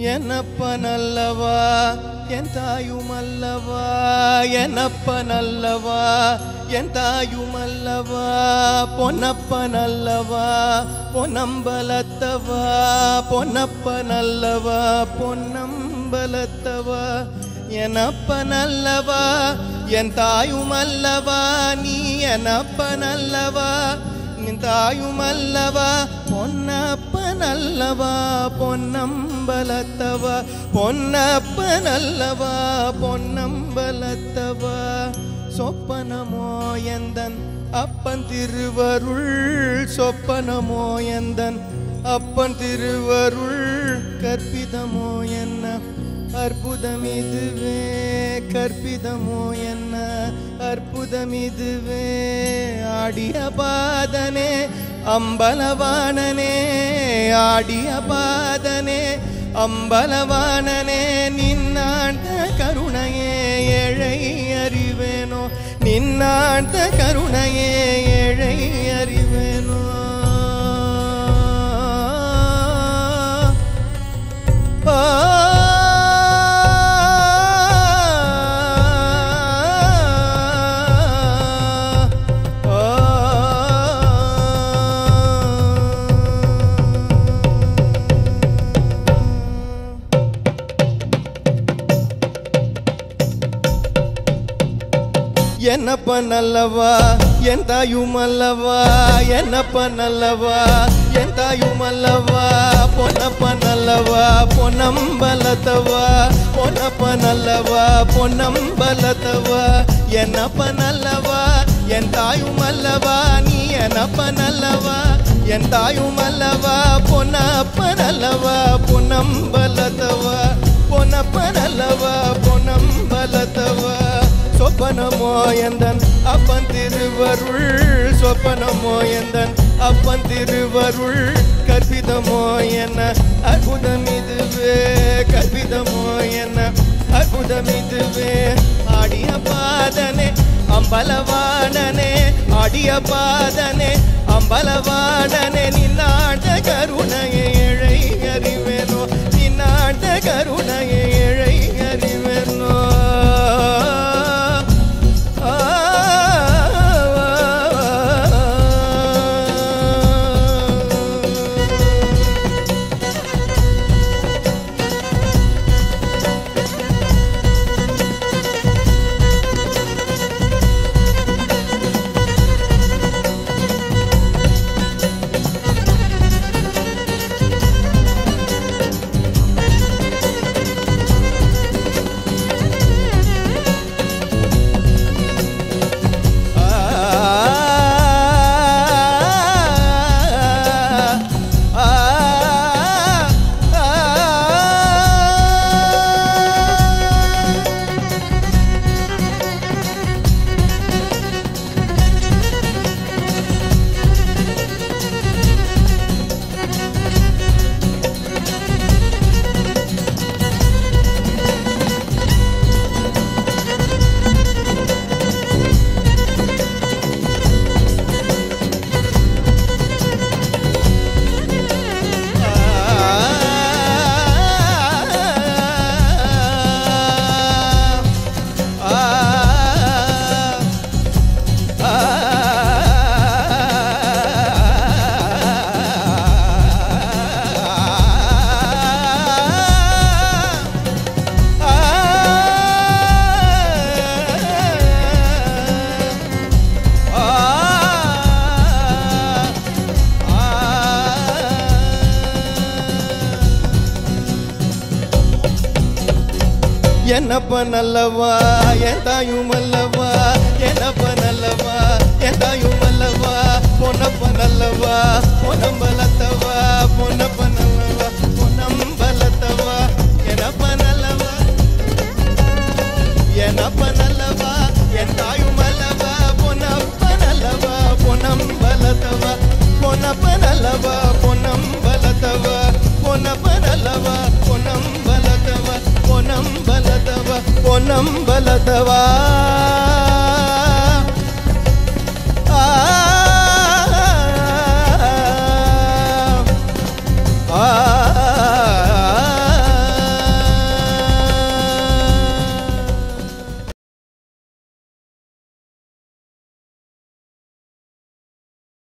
என்னப்பனல்லவா என் தாயுமல்லவா என்னப்பனல்லவா என் தாயுமல்லவா பொன்னப்பனல்லவா பொன்னம்பலத்தவா பொன்னப்பனல்லவா பொன்னம்பலத்தவா எனப்பனல்லவா என் தாயுமல்லவா நீ எனப்பனல்லவா நின் தாயுமல்லவா பொன்னப்பனல்லவா பொன்னம்பலத்தவா பொன்னப்பனல்லவா பொன்னம்பலத்தவா சொப்பனமோ எந்தன் அப்பன் திருவருள் சொப்பனமோ எந்தன் அப்பன் திருவருள் கற்பிதமோ என்ன அற்புதம் இதுவே கற்பிதமோ என்ன அற்புதம் இதுவே ஆடிய பாதனே அம்பலவாணனே ஆடிய பாதனே அம்பலவாணனே நின்னாண்ட கருணையே ஏழை அறிவேனோ நின்னாண்ட கருணையே ஏழை அறிவேனோ என்னப்ப நல்லவா என் தாயும் அல்லவா என்னப்ப நல்லவா என் தாயும் அல்லவா பொன்னப்ப நல்லவா பொன்னம்பலத்தவா பொன்னப்ப நல்லவா பொன்னம்பலத்தவா என்னப்ப நல்லவா என் தாயும் அல்லவா நீ என்னப்ப நல்லவா என் தாயும் அல்லவா பொன்னப்ப நல்லவா பொன்னம்பலத்தவா பொன்னப்ப நல்லவா பொன்னம்பலத்தவா சொப்பனமோ எந்தன் அப்பன் திருவருள் சொப்பனமோ எந்தன் அப்பன் திருவருள் கற்பிதமோ என்ன அற்புதம் இதுவே கற்பிதமோ என்ன அற்புதம் இதுவே ஆடிய பாதனே அம்பலவாணனே ஆடிய பாதனே அம்பலவாணனே நின்னாண்ட கருணையை இழை அறிவேனோ நின்னாண்ட கருணையை இழை அறிவேனோ என்னப்ப நல்லவா என் தாயும் அல்லவா என்னப்ப நல்லவா என் தாயும் அல்லவா பொன்னப்ப நல்லவா பொன்னம்பலத்தவா பொன்னப்ப நல்லவா பொன்னம்பலத்தவா என்னப்ப நல்லவா என்னப்ப நல்லவா என் தாயும் அல்லவா பொன்னப்ப நல்லவா பொன்னம்பலத்தவா பொன்னப்ப நல்லவா பொன்னம்பலத்தவா பொன்னப்ப நல்லவா பொன்னம்பலத்தவா பொன்னம்பலத்தவா பொன்னம்பலத்தவா